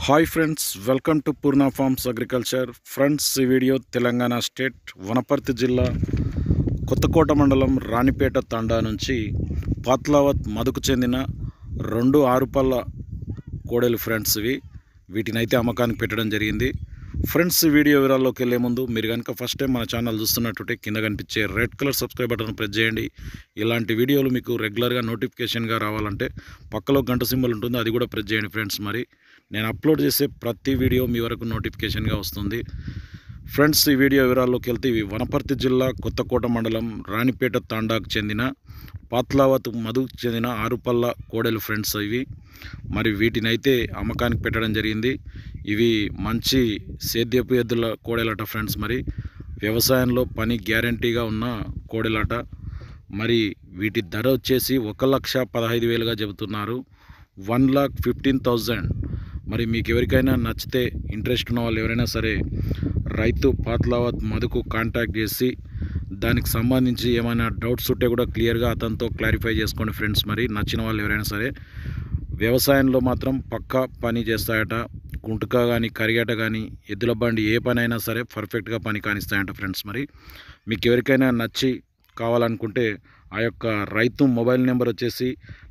hi friends welcome to Purna farms agriculture friends ఈ video Telangana state Wanaparthy జిల్లా కొత్తకోట మండలం రాణిపేట తండా నుంచి పాత్లావత్ మధుకు చెందిన రెండు ఆరుపల్ల కోడెలు ఫ్రెండ్స్ ఇవి వీటినైతే అమ్మకానికి పెట్టడం జరిగింది ఫ్రెండ్స్ ఈ వీడియో వివరాల్లోకి వెళ్ళే ముందు మీరు కనుక ఫస్ట్ టైం మన ఛానల్ చూస్తున్నట్టుంటే కింద కనిపించే red colour subscribe button press చేయండి ఇలాంటి వీడియోలు మీకు రెగ్యులర్గా నోటిఫికేషన్గా రావాలంటే పక్కలో గంట సింబల్ ఉంటుంది అది కూడా ప్రెస్ చేయండి ఫ్రెండ్స్ మరి నేను అప్లోడ్ చేసే ప్రతి వీడియో మీ వరకు నోటిఫికేషన్గా వస్తుంది ఫ్రెండ్స్ ఈ వీడియో వివరాల్లోకి వెళ్తే ఇవి వనపర్తి జిల్లా కొత్తకోట మండలం రాణిపేట తాండాకు చెందిన పాత్లావత్ మధుకు చెందిన ఆరుపల్ల కోడెలు ఫ్రెండ్స్ ఇవి మరి వీటినైతే అమ్మకానికి పెట్టడం జరిగింది ఇవి మంచి సేద్యపు ఎద్దుల కోడెలట ఫ్రెండ్స్ మరి వ్యవసాయంలో పని గ్యారంటీగా ఉన్న కోడెలట మరి వీటి ధర వచ్చేసి ఒక లక్ష పదహైదు వేలుగా చెబుతున్నారు వన్ లాక్ ఫిఫ్టీన్ థౌజండ్ మరి మీకు ఎవరికైనా నచ్చితే ఇంట్రెస్ట్ ఉన్న వాళ్ళు ఎవరైనా సరే రైతు పాత్లావత్ మధుకు కాంటాక్ట్ చేసి దానికి సంబంధించి ఏమైనా డౌట్స్ ఉంటే కూడా క్లియర్గా అతనితో క్లారిఫై చేసుకోండి ఫ్రెండ్స్ మరి నచ్చిన వాళ్ళు ఎవరైనా సరే వ్యవసాయంలో మాత్రం పక్కా పని చేస్తాయట గుంటుక కానీ కరిగట కానీ ఎద్దుల బండి ఏ పని అయినా సరే పర్ఫెక్ట్గా పని కానిస్తాయంట ఫ్రెండ్స్ మరి మీకు ఎవరికైనా నచ్చి కావాలనుకుంటే ఆ యొక్క రైతు మొబైల్ నెంబర్ వచ్చేసి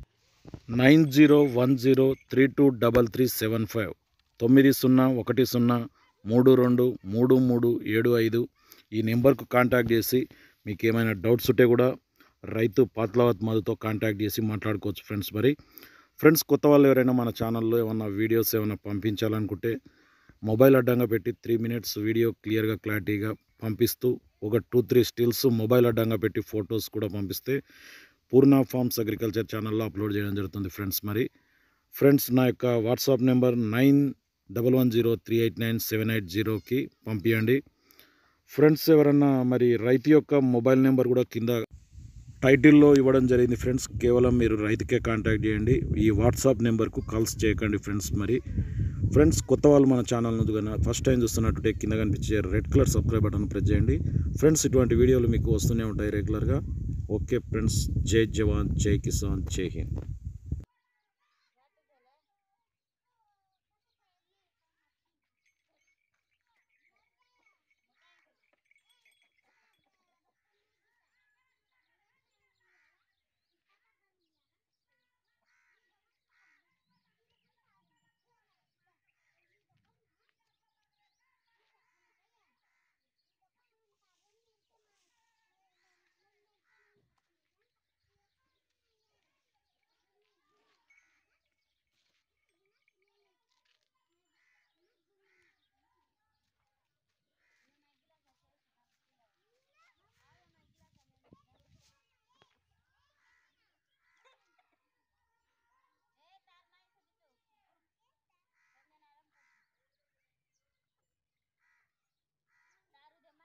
nine zero one zero three two double three seven five తొమ్మిది సున్నా ఒకటి సున్నా మూడు రెండు మూడు మూడు ఏడు ఐదు ఈ నెంబర్కు కాంటాక్ట్ చేసి మీకు ఏమైనా డౌట్స్ ఉంటే కూడా రైతు పాత్లావత్ మధుతో కాంటాక్ట్ చేసి మాట్లాడుకోవచ్చు ఫ్రెండ్స్ మరి ఫ్రెండ్స్ కొత్త వాళ్ళు ఎవరైనా మన ఛానల్లో ఏమైనా వీడియోస్ ఏమైనా పంపించాలనుకుంటే మొబైల్ అడ్డంగా పెట్టి త్రీ మినిట్స్ వీడియో క్లియర్గా క్లారిటీగా పంపిస్తూ ఒక టూ త్రీ స్టిల్స్ మొబైల్ అడ్డంగా పెట్టి ఫొటోస్ కూడా పంపిస్తే పూర్ణ ఫార్మ్స్ అగ్రికల్చర్ ఛానల్లో అప్లోడ్ చేయడం జరుగుతుంది ఫ్రెండ్స్ మరి ఫ్రెండ్స్ నా యొక్క WhatsApp number nine double one zero three eight nine seven eight జీరోకి పంపించండి ఫ్రెండ్స్ ఎవరన్నా మరి రైతు యొక్క మొబైల్ నెంబర్ కూడా కింద టైటిల్లో ఇవ్వడం జరిగింది ఫ్రెండ్స్ కేవలం మీరు రైతుకే కాంటాక్ట్ చేయండి ఈ వాట్సాప్ నెంబర్కు కాల్స్ చేయకండి ఫ్రెండ్స్ మరి ఫ్రెండ్స్ కొత్త వాళ్ళు మన ఛానల్ నుంచి కన్నా ఫస్ట్ టైం చూస్తున్నట్టుంటే కింద కనిపించే red colour subscribe button press చేయండి ఫ్రెండ్స్ ఇటువంటి వీడియోలు మీకు వస్తూనే ఉంటాయి రెగ్యులర్గా ఓకే ఫ్రెండ్స్ జై జవాన్ జై కిసాన్ జై హింద్